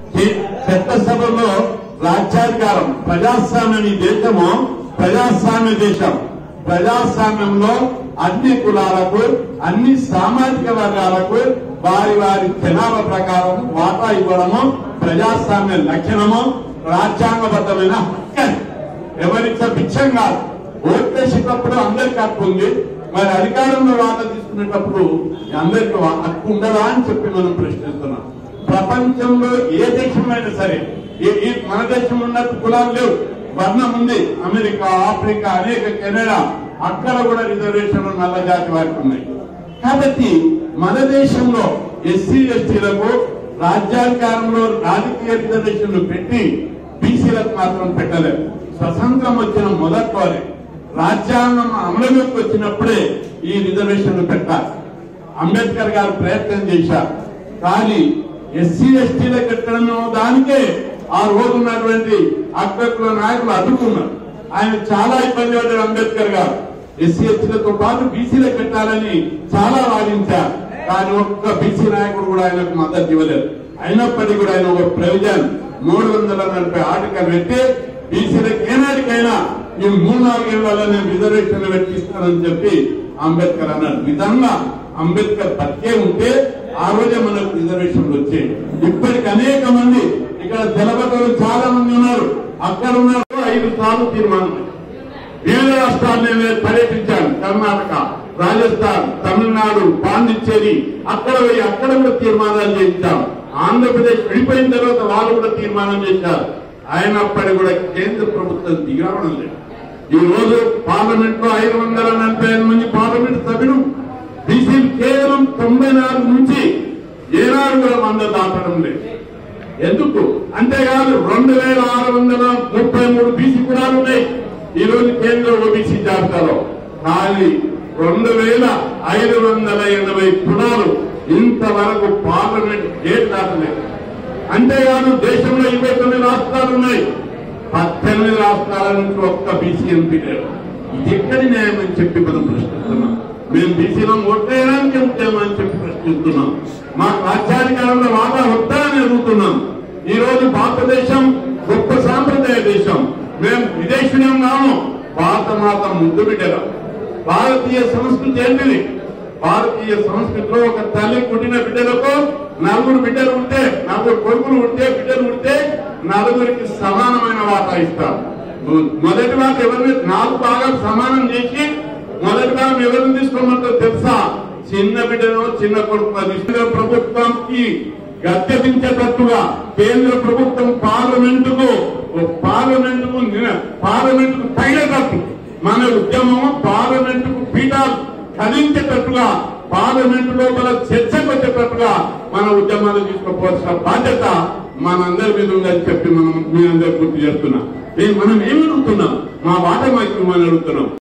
కే- చట్టసభలో రాజ్యాధికారం ప్రజాస్వామ్యం ఈ దేశము ప్రజాస్వామ్య దేశం ప్రజాస్వామ్యంలో అన్ని కులాలకు అన్ని సామాజిక వర్గాలకు వారి వారి జనాభా ప్రకారం వాటా ఇవ్వడము ప్రజాస్వామ్య లక్షణము రాజ్యాంగబద్ధమైన హక్కు ఎవరిచ్చే బిచ్చం కాదు ఓట్లేసేటప్పుడు అందరికి హక్కు ఉంది మరి అధికారంలో వాటా తీసుకునేటప్పుడు అందరికి వా- హక్కు ఉండదా అని చెప్పి మనం ప్రశ్నిస్తున్నాం ప్రపంచంలో ఏ దేశమైనా సరే ఈ- ఈ మన దేశం ఉన్నట్టు కులాలు లేవు వర్ణం ఉంది అమెరికా ఆఫ్రికా అనేక కెనడా అక్కడ కూడా రిజర్వేషన్లు నల్ల జాతి వారికి ఉన్నాయి కాబట్టి మన దేశంలో ఎస్సీ ఎస్టీలకు రాజ్యాధికారంలో రాజకీయ రిజర్వేషన్లు పెట్టి బీసీలకు మాత్రం పెట్టలేదు స్వతంత్రం వచ్చిన మొదట్లోనే రాజ్యాంగం అమలులోకి వచ్చినప్పుడే ఈ రిజర్వేషన్లు పెట్టాలి అంబేద్కర్ గారు ప్రయత్నం చేశారు కానీ ఎస్సీ ఎస్టీలకు ఎక్కడనో దానికే ఆ రోజు ఉన్నటువంటి అగ్రకుల నాయకులు అడ్డుకున్నారు ఆయన చాలా ఇబ్బంది పడ్డారు అంబేద్కర్ గారు ఎస్సీ ఎస్టీలతో పాటు బీసీలకు పెట్టాలని చాలా వాదించారు కానీ ఒక్క బీసీ నాయకుడు కూడా ఆయనకు మద్దతు ఇవ్వలేదు అయినప్పటికీ కూడా ఆయన ఒక ప్రయోజనం మూడు వందల నలభై ఆర్టికల్ పెట్టి బీసీలకు ఏనాటికైనా ఈ మూడు నాలుగేళ్లలో నేను రిజర్వేషన్లు పెట్టిస్తానని చెప్పి అంబేద్కర్ అన్నాడు నిజంగా అంబేద్కర్ బతికే ఉంటే ఆ రోజే మనకు రిజర్వేషన్లు వచ్చాయి ఇప్పటికి అనేక మంది ఇక్కడ తెలబద్దలు చాలా మంది ఉన్నారు అక్కడ ఉన్నారు ఐదు సార్లు తీర్మానం వివిధ రాష్ట్రాలు నేను పర్యటించాను కర్ణాటక రాజస్థాన్ తమిళనాడు పాండిచ్చేరి అక్కడ పోయి అక్కడ కూడా తీర్మానాలు చేయించాం ఆంధ్రప్రదేశ్ విడిపోయిన తర్వాత వాళ్ళు కూడా తీర్మానం చేశారు అయినప్పటికీ కూడా కేంద్ర ప్రభుత్వం దిగవడం లేదు ఈ రోజు పార్లమెంట్ లో ఐదు వందల నలభై ఐదు మంది పార్లమెంట్ సభ్యులు బీసీలు కేవలం తొంభై నాలుగు నుంచి ఏనాడు కూడా మంద దాటడం లేదు ఎందుకు అంతేకాదు రెండు వేల ఆరు వందల ముప్పై మూడు బీసీ కులాలు ఉన్నాయి ఈ రోజు కేంద్ర ఓబీసీ జాబితాలో కానీ రెండు వేల ఐదు వందల ఎనభై కులాలు ఇంతవరకు పార్లమెంట్ గేట్ దాటలేదు అంతేకాదు దేశంలో ఇరవై తొమ్మిది రాష్ట్రాలు ఉన్నాయి పద్దెనిమిది రాష్ట్రాల నుంచి ఒక్క బీసీ ఎంపీ లేరు ఇది ఎక్కడి న్యాయం అని చెప్పి మనం ప్రశ్నిస్తున్నాం మేము బీసీలో ఓట్లేయడానికి ముఖ్యమని చెప్పి ప్రశ్నిస్తున్నాం మాకు రాజ్యాధికారంలో వాటా వద్దా అని అడుగుతున్నాం ఈ రోజు భారతదేశం గొప్ప సాంప్రదాయ దేశం మేము విదేశీయం కాము భారత మాత ముద్దు బిడ్డలం భారతీయ సంస్కృతి ఏంటిది భారతీయ సంస్కృతిలో ఒక తల్లి పుట్టిన బిడ్డలకు నలుగురు బిడ్డలు ఉంటే నలుగురు కొడుకులు ఉంటే బిడ్డలు ఉంటే నలుగురికి సమానమైన వాటా ఇస్తారు మొదటి వాటి ఎవరిని నాలుగు భాగాలు సమానం చేసి మొదటి భాగం ఎవరిని తీసుకోమంటారో తెలుసా చిన్న బిడ్డను చిన్న కొడుకు కేంద్ర ప్రభుత్వంకి గద్దెదించేటట్టుగా కేంద్ర ప్రభుత్వం పార్లమెంటుకు పార్లమెంటుకు నిన- పార్లమెంటుకు పైనటట్టు మన ఉద్యమం పార్లమెంటుకు పీఠాలు కదించేటట్టుగా పార్లమెంట్ లోపల చర్చకు వచ్చేటట్టుగా మన ఉద్యమాలు తీసుకోవాల్సిన బాధ్యత మనందరి మీద ఉందని చెప్పి మనం మీ అందరు గుర్తు చేస్తున్నాం ఏ- మనం ఏమి అడుగుతున్నాం మా వాట మాకు అడుగుతున్నాం